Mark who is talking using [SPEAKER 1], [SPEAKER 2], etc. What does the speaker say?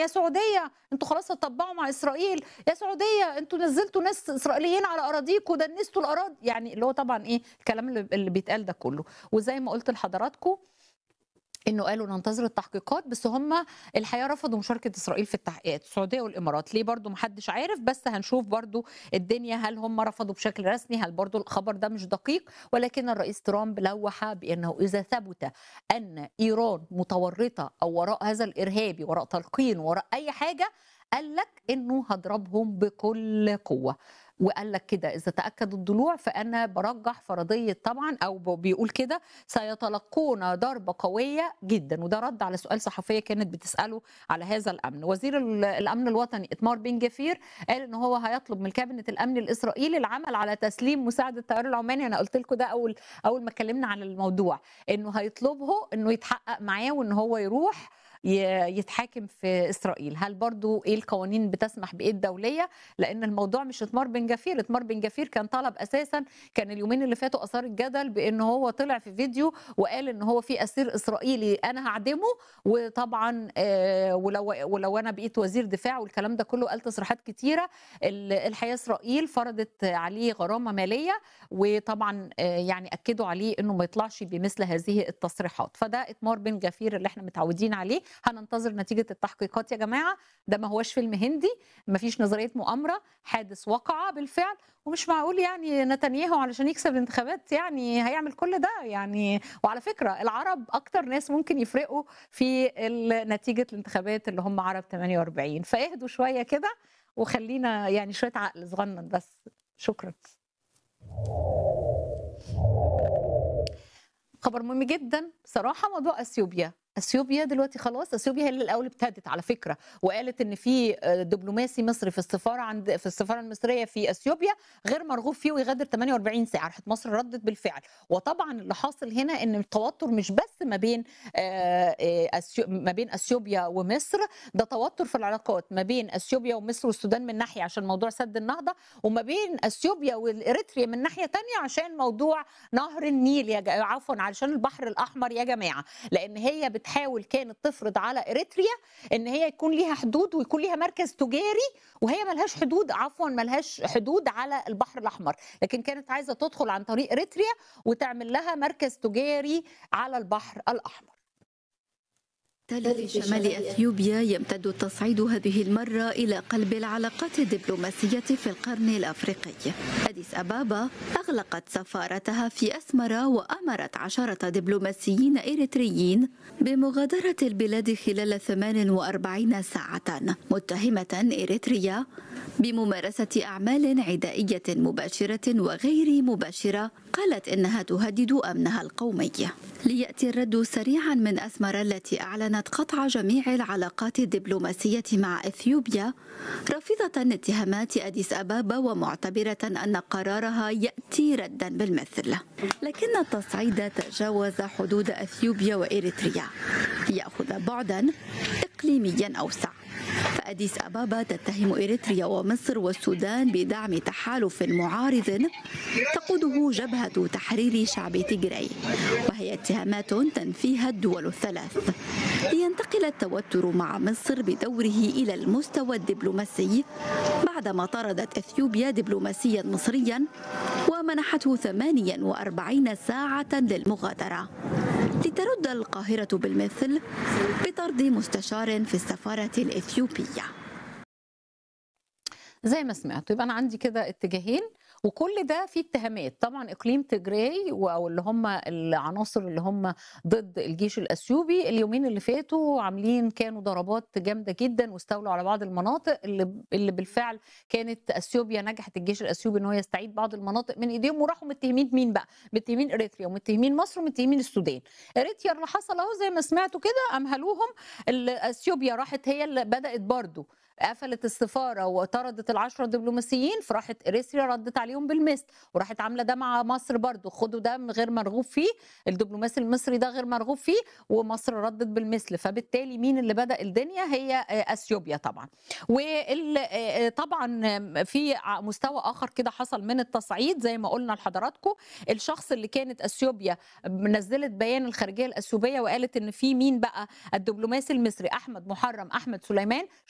[SPEAKER 1] يا سعوديه انتوا خلاص هتطبقوا مع اسرائيل يا سعوديه انتوا نزلتوا ناس اسرائيليين على اراضيكم ودنستوا الاراضي يعني اللي هو طبعا ايه الكلام اللي, اللي بيتقال ده كله وزي ما قلت لحضراتكم انه قالوا ننتظر التحقيقات بس هم الحقيقه رفضوا مشاركه اسرائيل في التحقيقات السعوديه والامارات ليه برضو محدش عارف بس هنشوف برضو الدنيا هل هم رفضوا بشكل رسمي هل برضو الخبر ده مش دقيق ولكن الرئيس ترامب لوح بانه اذا ثبت ان ايران متورطه او وراء هذا الارهابي وراء تلقين وراء اي حاجه قال لك انه هضربهم بكل قوه وقال لك كده اذا تاكد الضلوع فانا برجح فرضيه طبعا او بيقول كده سيتلقون ضربه قويه جدا وده رد على سؤال صحفيه كانت بتساله على هذا الامن وزير الامن الوطني اتمار بن جفير قال ان هو هيطلب من كابينه الامن الاسرائيلي العمل على تسليم مساعد التيار العماني انا قلت لكم ده اول اول ما اتكلمنا عن الموضوع انه هيطلبه انه يتحقق معاه وان هو يروح يتحاكم في اسرائيل هل برضو ايه القوانين بتسمح بايه الدوليه لان الموضوع مش اتمار بن جفير اتمار بن جفير كان طلب اساسا كان اليومين اللي فاتوا اثار الجدل بان هو طلع في فيديو وقال ان هو في اسير اسرائيلي انا هعدمه وطبعا آه ولو ولو انا بقيت وزير دفاع والكلام ده كله قال تصريحات كتيره الحقيقه اسرائيل فرضت عليه غرامه ماليه وطبعا آه يعني اكدوا عليه انه ما يطلعش بمثل هذه التصريحات فده اتمار بن جفير اللي احنا متعودين عليه هننتظر نتيجه التحقيقات يا جماعه ده ما هوش فيلم هندي ما فيش نظريه مؤامره حادث وقع بالفعل ومش معقول يعني نتنياهو علشان يكسب الانتخابات يعني هيعمل كل ده يعني وعلى فكره العرب اكتر ناس ممكن يفرقوا في نتيجه الانتخابات اللي هم عرب 48 فاهدوا شويه كده وخلينا يعني شويه عقل صغنن بس شكرا خبر مهم جدا بصراحه موضوع اثيوبيا اثيوبيا دلوقتي خلاص اثيوبيا هي اللي الاول ابتدت على فكره وقالت ان في دبلوماسي مصري في السفاره عند في السفاره المصريه في اثيوبيا غير مرغوب فيه ويغادر 48 ساعه راحت مصر ردت بالفعل وطبعا اللي حاصل هنا ان التوتر مش بس ما بين ما بين اثيوبيا ومصر ده توتر في العلاقات ما بين اثيوبيا ومصر والسودان من ناحيه عشان موضوع سد النهضه وما بين اثيوبيا والاريتريا من ناحيه تانية عشان موضوع نهر النيل يا عفوا علشان البحر الاحمر يا جماعه لان هي بتحاول كانت تفرض على اريتريا ان هي يكون ليها حدود ويكون ليها مركز تجاري وهي ملهاش حدود عفوا ملهاش حدود على البحر الاحمر لكن كانت عايزه تدخل عن طريق اريتريا وتعمل لها مركز تجاري على البحر الاحمر
[SPEAKER 2] في شمال اثيوبيا يمتد التصعيد هذه المره الى قلب العلاقات الدبلوماسيه في القرن الافريقي. اديس ابابا اغلقت سفارتها في اسمره وامرت عشره دبلوماسيين اريتريين بمغادره البلاد خلال 48 ساعه متهمه اريتريا بممارسه اعمال عدائيه مباشره وغير مباشره قالت انها تهدد امنها القومي. لياتي الرد سريعا من اسمره التي اعلنت قطع جميع العلاقات الدبلوماسيه مع اثيوبيا رافضه اتهامات اديس ابابا ومعتبره ان قرارها ياتي ردا بالمثل لكن التصعيد تجاوز حدود اثيوبيا واريتريا ياخذ بعدا اقليميا اوسع فأديس أبابا تتهم إريتريا ومصر والسودان بدعم تحالف معارض تقوده جبهة تحرير شعب تيغراي وهي اتهامات تنفيها الدول الثلاث لينتقل التوتر مع مصر بدوره إلى المستوى الدبلوماسي بعدما طردت إثيوبيا دبلوماسيا مصريا ومنحته 48 ساعة للمغادرة لترد القاهرة بالمثل بطرد مستشار في السفارة الإثيوبية
[SPEAKER 1] زي ما سمعتوا يبقى انا عندي كده اتجاهين وكل ده فيه اتهامات طبعا اقليم تجراي او اللي هم العناصر اللي هم ضد الجيش الاثيوبي اليومين اللي فاتوا عاملين كانوا ضربات جامده جدا واستولوا على بعض المناطق اللي اللي بالفعل كانت اثيوبيا نجحت الجيش الاثيوبي ان هو يستعيد بعض المناطق من ايديهم وراحوا متهمين مين بقى؟ متهمين اريتريا ومتهمين مصر ومتهمين السودان. اريتريا اللي حصل اهو زي ما سمعتوا كده امهلوهم اثيوبيا راحت هي اللي بدات برضه قفلت السفاره وطردت العشره دبلوماسيين فراحت اريتريا ردت عليهم عليهم بالمثل وراحت عامله ده مع مصر برضو خدوا ده غير مرغوب فيه الدبلوماسي المصري ده غير مرغوب فيه ومصر ردت بالمثل فبالتالي مين اللي بدا الدنيا هي اثيوبيا طبعا وطبعا في مستوى اخر كده حصل من التصعيد زي ما قلنا لحضراتكم الشخص اللي كانت اثيوبيا نزلت بيان الخارجيه الاثيوبيه وقالت ان في مين بقى الدبلوماسي المصري احمد محرم احمد سليمان